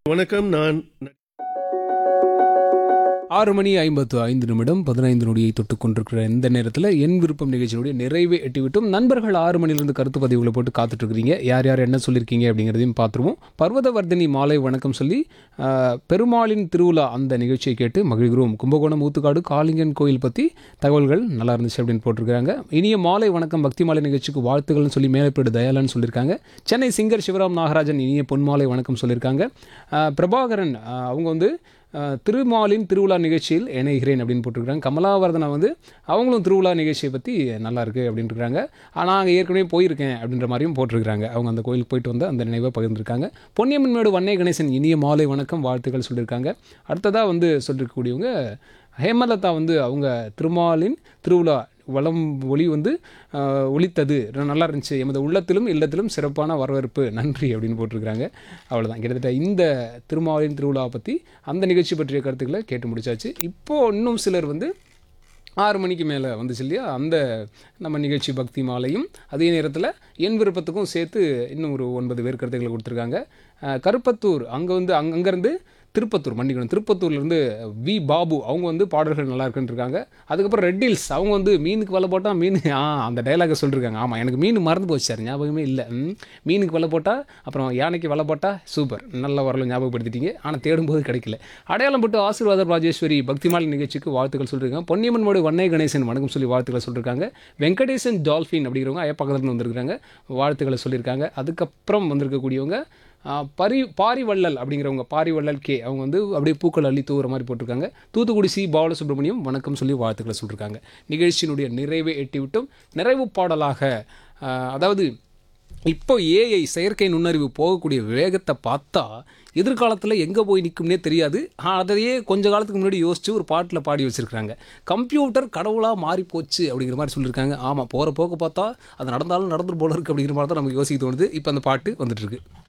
வணக்கம் நான் ஆறு மணி ஐம்பத்து ஐந்து நிமிடம் பதினைந்து நொடியை தொட்டுக் கொண்டிருக்கிற இந்த நேரத்தில் என் விருப்பம் நிகழ்ச்சியினுடைய நிறைவை எட்டிவிட்டும் நண்பர்கள் ஆறு மணிலிருந்து கருத்து பதிவுகளை போட்டு காத்துட்டு இருக்கிறீங்க யார் யார் என்ன சொல்லியிருக்கீங்க அப்படிங்கிறதையும் பார்த்துருவோம் பர்வதவர்தினி மாலை வணக்கம் சொல்லி ஆஹ், பெருமாளின் திருவிழா அந்த நிகழ்ச்சியை கேட்டு மகிழ்கிறோம் கும்பகோணம் ஊத்துக்காடு காளிங்கன் கோயில் பற்றி தகவல்கள் நல்லா இருந்துச்சு அப்படின்னு போட்டிருக்காங்க இனிய மாலை வணக்கம் பக்தி மாலை நிகழ்ச்சிக்கு வாழ்த்துக்கள்னு சொல்லி மேலப்பேடு தயாலன்னு சொல்லியிருக்காங்க சென்னை சிங்கர் சிவராம் நாகராஜன் இனிய பொன்மாலை வணக்கம் சொல்லியிருக்காங்க ஆஹ், பிரபாகரன் ஆஹ், அவங்க வந்து அஹ், திருமாலின் திருவிழா நிகழ்ச்சியில் இணைகிறேன் அப்படின்னு போட்டிருக்காங்க கமலாவர்தனா வந்து அவங்களும் திருவிழா நிகழ்ச்சியை பற்றி நல்லா இருக்கு அப்படின்னு இருக்காங்க ஆனால் அங்கே ஏற்கனவே போயிருக்கேன் அப்படின்ற மாதிரியும் போட்டிருக்காங்க அவங்க அந்த கோயிலுக்கு போயிட்டு வந்து அந்த நினைவை பகிர்ந்திருக்காங்க பொன்னியம்மன் மேடு வன்னை கணேசன் இனிய மாலை வணக்கம் வாழ்த்துக்கள் சொல்லியிருக்காங்க அடுத்ததாக வந்து சொல்லியிருக்கக்கூடியவங்க ஹேமலதா வந்து அவங்க திருமாலின் திருவிழா வளம் ஒளி வந்து ஆஹ், ஒலித்தது நல்லா இருந்துச்சு எமது உள்ளத்திலும் இல்லத்திலும் சிறப்பான வரவேற்பு நன்றி அப்படின்னு போட்டிருக்கிறாங்க அவ்வளோதான் கிட்டத்தட்ட இந்த திருமாலின் திருவிழாவை பற்றி அந்த நிகழ்ச்சி பற்றிய கருத்துக்களை கேட்டு முடிச்சாச்சு இப்போது இன்னும் சிலர் வந்து ஆறு மணிக்கு மேலே வந்துச்சு இல்லையா அந்த நம்ம நிகழ்ச்சி பக்தி மாலையும் அதே நேரத்தில் என் விருப்பத்துக்கும் சேர்த்து இன்னும் ஒரு ஒன்பது பேர் கருத்துக்களை கொடுத்துருக்காங்க அஹ், கருப்பத்தூர் அங்கே வந்து அங்க அங்கேருந்து திருப்பத்தூர் மன்னிக்கணும் திருப்பத்தூர்லேருந்து வி பாபு அவங்க வந்து பாடல்கள் நல்லா இருக்குன்னு இருக்காங்க அதுக்கப்புறம் ரெட் ஹில்ஸ் அவங்க வந்து மீனுக்கு வலை போட்டால் மீன் ஆ அந்த டைலாகை சொல்லியிருக்காங்க ஆமாம் எனக்கு மீன் மறந்து போச்சு சார் ஞாபகமே இல்லை ம், மீனுக்கு வலை போட்டால் அப்புறம் யானைக்கு வலை போட்டால் சூப்பர் நல்ல வரல ஞாபகப்படுத்திட்டீங்க ஆனால் தேடும்போது கிடைக்கல அடையாளம் பட்டு ஆசீர்வாதம் ராஜேஸ்வரி பக்திமால் நிகழ்ச்சிக்கு வாழ்த்துக்கள் சொல்லியிருக்காங்க பொன்னியம்மன் மோடு வண்ணை கணேசன் வணக்கம் சொல்லி வாழ்த்துக்களை சொல்லியிருக்காங்க வெங்கடேசன் டால்ஃபின் அப்படிங்கிறவங்க அயப்பக்கத்தில் வந்திருக்காங்க வாழ்த்துக்களை சொல்லியிருக்காங்க அதுக்கப்புறம் வந்திருக்கக்கூடியவங்க ஆ, பரி பாரிவள்ளல் அப்படிங்கிறவங்க பாரிவள்ளல் கே அவங்க வந்து அப்படியே பூக்கள் அள்ளி தூவுற மாதிரி போட்டிருக்காங்க தூத்துக்குடி சி பாலசுப்ரமணியம் வணக்கம் சொல்லி வாழ்த்துக்களை சொல்லியிருக்காங்க நிகழ்ச்சியினுடைய நிறைவை எட்டிவிட்டும் நிறைவு பாடலாக ஆ, அதாவது இப்போ ஏஐ செயற்கை நுண்ணறிவு போகக்கூடிய வேகத்தை பார்த்தா எதிர்காலத்தில் எங்கே போய் நிற்கும்னே தெரியாது ஆ, அதையே கொஞ்ச காலத்துக்கு முன்னாடி யோசிச்சு ஒரு பாட்டில் பாடி வச்சிருக்காங்க கம்ப்யூட்டர் கடவுளாக மாறி போச்சு அப்படிங்கிற மாதிரி சொல்லியிருக்காங்க ஆமாம் போகிற போக்கு பார்த்தா அது நடந்தாலும் நடந்துட்டு போல இருக்கு அப்படிங்கிற மாதிரி தான் நமக்கு யோசிக்க தோணுது இப்போ அந்த பாட்டு வந்துட்டு இருக்கு